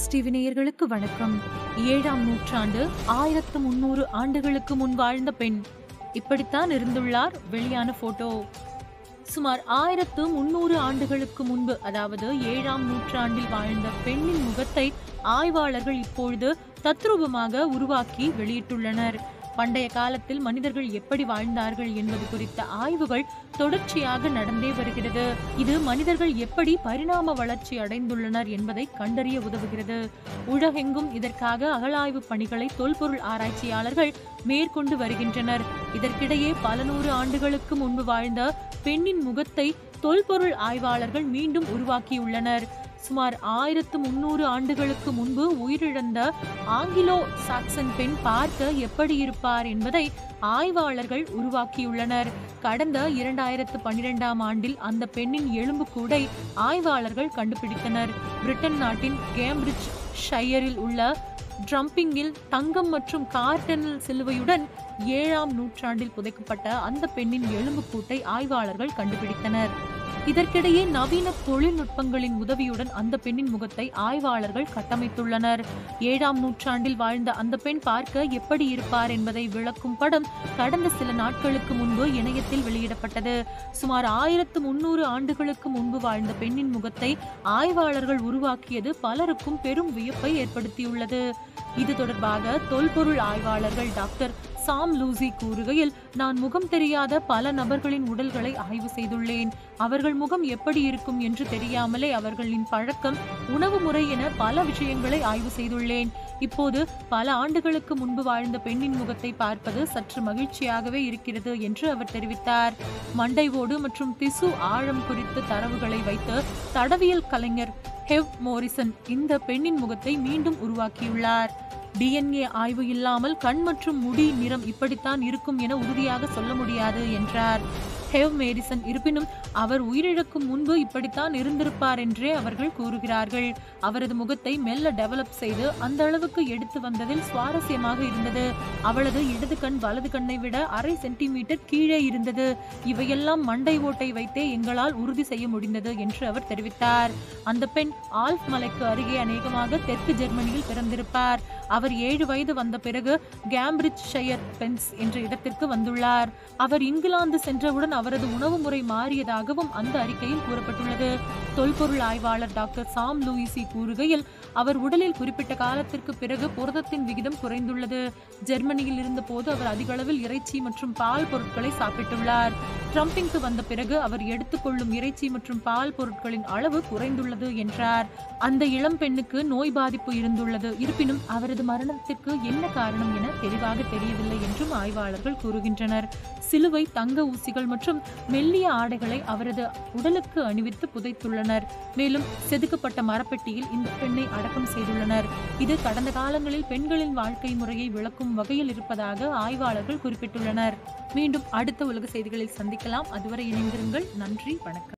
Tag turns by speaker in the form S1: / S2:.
S1: TV நேயர்களுக்கு வணக்கம் ஏழாம் நூற்றாண்டு ஆயிரத்து முன்னூறு ஆண்டுகளுக்கு முன் வாழ்ந்த பெண் இப்படித்தான் இருந்துள்ளார் வெளியான போட்டோ சுமார் ஆயிரத்து முன்னூறு ஆண்டுகளுக்கு முன்பு அதாவது ஏழாம் நூற்றாண்டில் வாழ்ந்த பெண்ணின் முகத்தை ஆய்வாளர்கள் இப்பொழுது தத்ரூபமாக உருவாக்கி வெளியிட்டுள்ளனர் பண்டைய காலத்தில் மனிதர்கள் எப்படி வாழ்ந்தார்கள் என்பது குறித்த ஆய்வுகள் தொடர்ச்சியாக நடந்தே வருகிறது இது மனிதர்கள் எப்படி பரிணாம வளர்ச்சி அடைந்துள்ளனர் என்பதை கண்டறிய உதவுகிறது உலகெங்கும் இதற்காக அகழாய்வு பணிகளை தொல்பொருள் ஆராய்ச்சியாளர்கள் மேற்கொண்டு வருகின்றனர் இதற்கிடையே பல நூறு ஆண்டுகளுக்கு முன்பு வாழ்ந்த பெண்ணின் முகத்தை தொல்பொருள் ஆய்வாளர்கள் மீண்டும் உருவாக்கியுள்ளனர் சுமார் ஆயிரத்து முன்னூறு ஆண்டுகளுக்கு முன்பு உயிரிழந்த ஆங்கிலோ சாக்சன் பெண் பார்க்க எப்படி இருப்பார் என்பதை ஆய்வாளர்கள் உருவாக்கியுள்ளனர் கடந்த இரண்டாயிரத்து பன்னிரெண்டாம் ஆண்டில் அந்த பெண்ணின் எலும்பு கூடை ஆய்வாளர்கள் கண்டுபிடித்தனர் பிரிட்டன் நாட்டின் கேம்பிரிட்ஜ் ஷையரில் உள்ள ட்ரம்பிங்கில் தங்கம் மற்றும் கார்டனல் சிலுவையுடன் ஏழாம் நூற்றாண்டில் புதைக்கப்பட்ட அந்த பெண்ணின் எலும்புக்கூட்டை ஆய்வாளர்கள் கண்டுபிடித்தனர் இதற்கிடையே நவீன தொழில்நுட்பங்களின் உதவியுடன் அந்த பெண்ணின் முகத்தை ஆய்வாளர்கள் கட்டமைத்துள்ளனர் ஏழாம் நூற்றாண்டில் வாழ்ந்த அந்த பெண் பார்க்க எப்படி இருப்பார் என்பதை விளக்கும் படம் கடந்த சில நாட்களுக்கு முன்பு இணையத்தில் வெளியிடப்பட்டது சுமார் ஆயிரத்து முன்னூறு ஆண்டுகளுக்கு முன்பு வாழ்ந்த பெண்ணின் முகத்தை ஆய்வாளர்கள் உருவாக்கியது பலருக்கும் பெரும் வியப்பை ஏற்படுத்தியுள்ளது இது தொடர்பாக தொல்பொருள் ஆய்வாளர்கள் டாக்டர் சாம் லூசி கூறுகையில் நான் முகம் தெரியாத பல நபர்களின் உடல்களை ஆய்வு செய்துள்ளேன் அவர்கள் முகம் எப்படி இருக்கும் என்று தெரியாமலே அவர்களின் பழக்கம் உணவு முறை என பல விஷயங்களை ஆய்வு செய்துள்ளேன் இப்போது பல ஆண்டுகளுக்கு முன்பு வாழ்ந்த பெண்ணின் முகத்தை பார்ப்பது சற்று மகிழ்ச்சியாகவே இருக்கிறது என்று அவர் தெரிவித்தார் மண்டை ஓடு மற்றும் திசு ஆழம் குறித்த தரவுகளை வைத்து தடவியல் கலைஞர் ஹெவ் மோரிசன் இந்த பெண்ணின் முகத்தை மீண்டும் உருவாக்கியுள்ளார் டிஎன்ஏ ஆய்வு இல்லாமல் கண் மற்றும் முடி நிறம் இப்படித்தான் இருக்கும் என உறுதியாக சொல்ல முடியாது என்றார் ஹெவ் மேரிசன் இருப்பினும் அவர் உயிரிழக்கும் முன்பு இப்படித்தான் இருந்திருப்பார் என்றே அவர்கள் கூறுகிறார்கள் அவரது முகத்தை மெல்ல டெவலப் செய்து அந்த அளவுக்கு எடுத்து வந்ததில் சுவாரஸ்யமாக இருந்தது அவளது இடது கண் வலது கண்ணை விட அரை சென்டிமீட்டர் கீழே இருந்தது இவையெல்லாம் மண்டை ஓட்டை வைத்தே எங்களால் உறுதி செய்ய முடிந்தது என்று அவர் தெரிவித்தார் அந்த பெண் ஆல்ப் மலைக்கு அருகே அநேகமாக தெற்கு ஜெர்மனியில் பிறந்திருப்பார் அவர் ஏழு வயது வந்த பிறகு கேம்பிரிட்ஜ் ஷயர் பென்ஸ் என்ற இடத்திற்கு வந்துள்ளார் அவர் இங்கிலாந்து சென்றவுடன் அவரது உணவு முறை மாறியதாகவும் அந்த அறிக்கையில் கூறப்பட்டுள்ளது தொல்பொருள் ஆய்வாளர் டாக்டர் சாம் லூயிசி கூறுகையில் அவர் உடலில் குறிப்பிட்ட காலத்திற்கு பிறகு புரதத்தின் விகிதம் குறைந்துள்ளது ஜெர்மனியில் இருந்தபோது அவர் அதிக அளவில் இறைச்சி மற்றும் பால் பொருட்களை சாப்பிட்டுள்ளார் ட்ரம்பிங்க்கு வந்த பிறகு அவர் எடுத்துக்கொள்ளும் இறைச்சி மற்றும் பால் பொருட்களின் அளவு குறைந்துள்ளது என்றார் அந்த இளம் பெண்ணுக்கு நோய் பாதிப்பு இருந்துள்ளது இருப்பினும் அவரது மரணத்திற்கு என்ன காரணம் என தெளிவாக தெரியவில்லை என்றும் ஆய்வாளர்கள் கூறுகின்றனர் சிலுவை தங்க ஊசிகள் மற்றும் மெல்லிய ஆடைகளை அவரது உடலுக்கு அணிவித்து புதைத்துள்ளனர் மேலும் செதுக்கப்பட்ட மரப்பெட்டியில் இந்த பெண்ணை அடக்கம் செய்துள்ளனர் இது கடந்த காலங்களில் பெண்களின் வாழ்க்கை முறையை விளக்கும் வகையில் இருப்பதாக ஆய்வாளர்கள் குறிப்பிட்டுள்ளனர் மீண்டும் அடுத்த உலக செய்திகளில் சந்திக்கலாம் அதுவரை இணைந்திருங்கள் நன்றி வணக்கம்